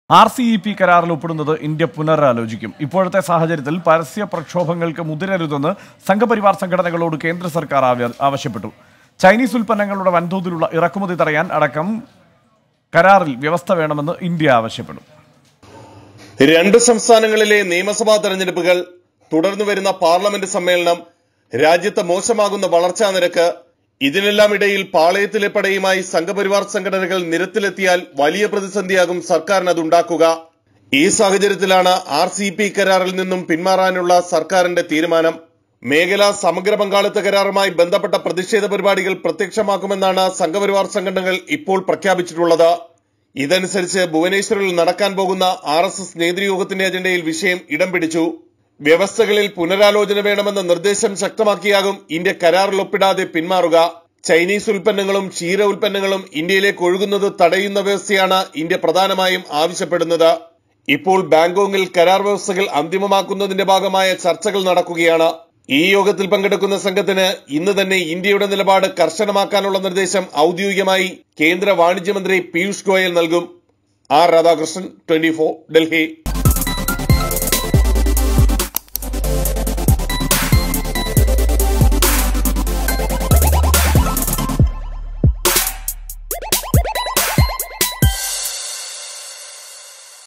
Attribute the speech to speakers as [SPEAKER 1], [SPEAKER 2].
[SPEAKER 1] R C E P കരാറിൽ ഒപ്പിടുന്നത് India പുനരാലോചിക്കും ഇപ്പോഴത്തെ സാഹചര്യത്തിൽ പരസ്യ പ്രക്ഷോഭങ്ങൾക്ക് മുതിരരുതെന്ന് സംഘപരിവാർ സംഘടനകളോട് കേന്ദ്ര സർക്കാർ ആവ- ആവശ്യപ്പെട്ടു ചൈനീസ് ഉൽപ്പന്നങ്ങളുടെ വൻതോതിലുള്ള ഇറക്കുമതി തടയാൻ അടക്കം കരാറിൽ വ്യവസ്ഥ വേണമെന്ന് ഇന്ത്യ ആവശ്യപ്പെടും
[SPEAKER 2] രണ്ട് സംസ്ഥാനങ്ങളിലെ നിയമസഭാ തെരഞ്ഞെടുപ്പുകൾ തുടർന്നു വരുന്ന പാർലമെന്റ് സമ്മേളനം രാജ്യത്ത് മോശമാകുന്ന വളർച്ചാ നിരക്ക് ഇതിനെല്ലാം ഇടയിൽ പാളയത്തിലെ പടയുമായി സംഘപരിവാർ സംഘടനകൾ നിരത്തിലെത്തിയാൽ വലിയ പ്രതിസന്ധിയാകും സർക്കാരിന് അതുണ്ടാക്കുക ഈ സാഹചര്യത്തിലാണ് ആർ സി പി കരാറിൽ നിന്നും പിന്മാറാനുള്ള സർക്കാരിന്റെ തീരുമാനം മേഖലാ സമഗ്ര പങ്കാളിത്ത കരാറുമായി ബന്ധപ്പെട്ട പ്രതിഷേധ പരിപാടികൾ പ്രത്യക്ഷമാക്കുമെന്നാണ് സംഘപരിവാർ സംഘടനകൾ ഇപ്പോൾ പ്രഖ്യാപിച്ചിട്ടുള്ളത് ഇതനുസരിച്ച് ഭുവനേശ്വറിൽ നടക്കാൻ പോകുന്ന ആർ എസ് എസ് നേതൃയോഗത്തിന്റെ അജണ്ടയിൽ വിഷയം ഇടം പിടിച്ചു വ്യവസ്ഥകളിൽ പുനരാലോചന വേണമെന്ന നിർദ്ദേശം ശക്തമാക്കിയാകും ഇന്ത്യ കരാറിൽ ഒപ്പിടാതെ പിന്മാറുക ചൈനീസ് ഉൽപ്പന്നങ്ങളും ക്ഷീര ഉൽപ്പന്നങ്ങളും ഇന്ത്യയിലേക്ക് ഒഴുകുന്നത് തടയുന്ന വ്യവസ്ഥയാണ് ഇന്ത്യ പ്രധാനമായും ആവശ്യപ്പെടുന്നത് ഇപ്പോൾ ബാങ്കോങ്ങിൽ കരാർ വ്യവസ്ഥകൾ അന്തിമമാക്കുന്നതിന്റെ ഭാഗമായ ചർച്ചകൾ നടക്കുകയാണ് ഈ യോഗത്തിൽ പങ്കെടുക്കുന്ന സംഘത്തിന് ഇന്ന് തന്നെ ഇന്ത്യയുടെ നിലപാട് കർശനമാക്കാനുള്ള നിർദ്ദേശം ഔദ്യോഗികമായി കേന്ദ്ര വാണിജ്യമന്ത്രി പീയൂഷ് ഗോയൽ നൽകും ആർ രാധാകൃഷ്ണൻ ട്വന്റി ഡൽഹി